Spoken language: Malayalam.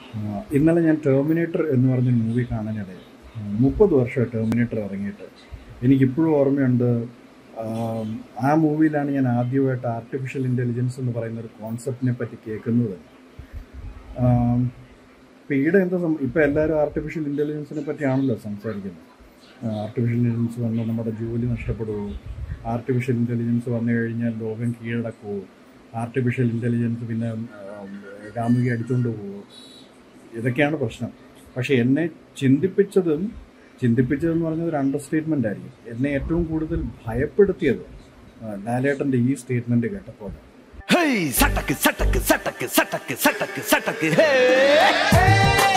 ആ, ഇന്നലെ ഞാൻ ടെർമിനേറ്റർ എന്ന് പറഞ്ഞൊരു മൂവി കാണാനിടയായി മുപ്പത് വർഷമായി ടെർമിനേറ്റർ ഇറങ്ങിയിട്ട് എനിക്കിപ്പോഴും ഓർമ്മയുണ്ട് ആം, ആ മൂവിയിലാണ് ഞാൻ ആദ്യമായിട്ട് ആർട്ടിഫിഷ്യൽ ഇൻ്റലിജൻസ് എന്ന് പറയുന്ന ഒരു കോൺസെപ്റ്റിനെ പറ്റി കേൾക്കുന്നത് ആം, ഇപ്പം ഈടെ എന്താ സം ഇപ്പം എല്ലാവരും ആർട്ടിഫിഷ്യൽ ഇൻ്റലിജൻസിനെ പറ്റിയാണല്ലോ സംസാരിക്കുന്നത് ആർട്ടിഫിഷ്യൽ ഇൻ്റലിജൻസ് വന്നാൽ നമ്മുടെ ജോലി നഷ്ടപ്പെടുമോ ആർട്ടിഫിഷ്യൽ ഇൻ്റലിജൻസ് വന്നു കഴിഞ്ഞാൽ ലോകം കീഴടക്കുമോ ആർട്ടിഫിഷ്യൽ ഇൻ്റലിജൻസ് പിന്നെ ആം, കാമുകി അടിച്ചുകൊണ്ട് പോവുമോ ഇതൊക്കെയാണ് പ്രശ്നം പക്ഷെ എന്നെ ചിന്തിപ്പിച്ചതും ചിന്തിപ്പിച്ചതെന്ന് പറഞ്ഞത് ഒരു അണ്ടർസ്റ്റേറ്റ്മെൻ്റ് ആയിരിക്കും എന്നെ ഏറ്റവും കൂടുതൽ ഭയപ്പെടുത്തിയത് ആ, ലാലേട്ടൻ്റെ ഈ സ്റ്റേറ്റ്മെൻറ്റ് കേട്ടപ്പോൾ Hey, satake, satake, satake, satake, satake, satake, hey!